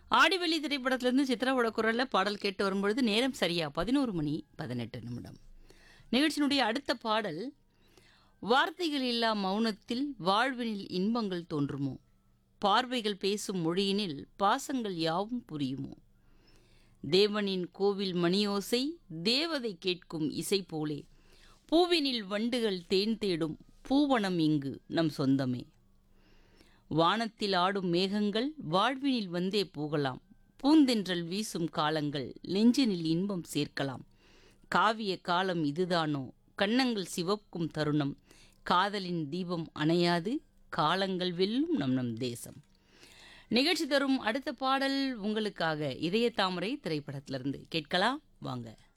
ஆடிவெளி திரைப்படத்திலிருந்து சித்ராவோட குரல்ல பாடல் கேட்டு வரும்பொழுது நேரம் சரியா பதினோரு மணி பதினெட்டு நிமிடம் நிகழ்ச்சியினுடைய அடுத்த பாடல் வார்த்தைகள் இல்லா மௌனத்தில் வாழ்வினில் இன்பங்கள் தோன்றுமோ பார்வைகள் பேசும் மொழியினில் பாசங்கள் யாவும் புரியுமோ தேவனின் கோவில் மணியோசை தேவதை கேட்கும் இசை போலே பூவினில் வண்டுகள் தேன் தேடும் பூவனம் இங்கு நம் சொந்தமே வானத்தில் ஆடும் மேகங்கள் வாழ்வினில் வந்தே போகலாம் பூந்தென்றல் வீசும் காலங்கள் நெஞ்சினில் இன்பம் சேர்க்கலாம் காவிய காலம் இதுதானோ கன்னங்கள் சிவக்கும் தருணம் காதலின் தீபம் அணையாது காலங்கள் வெல்லும் நம் நம் தேசம் நிகழ்ச்சி தரும் அடுத்த பாடல் உங்களுக்காக இதய தாமரை திரைப்படத்திலிருந்து கேட்கலாம் வாங்க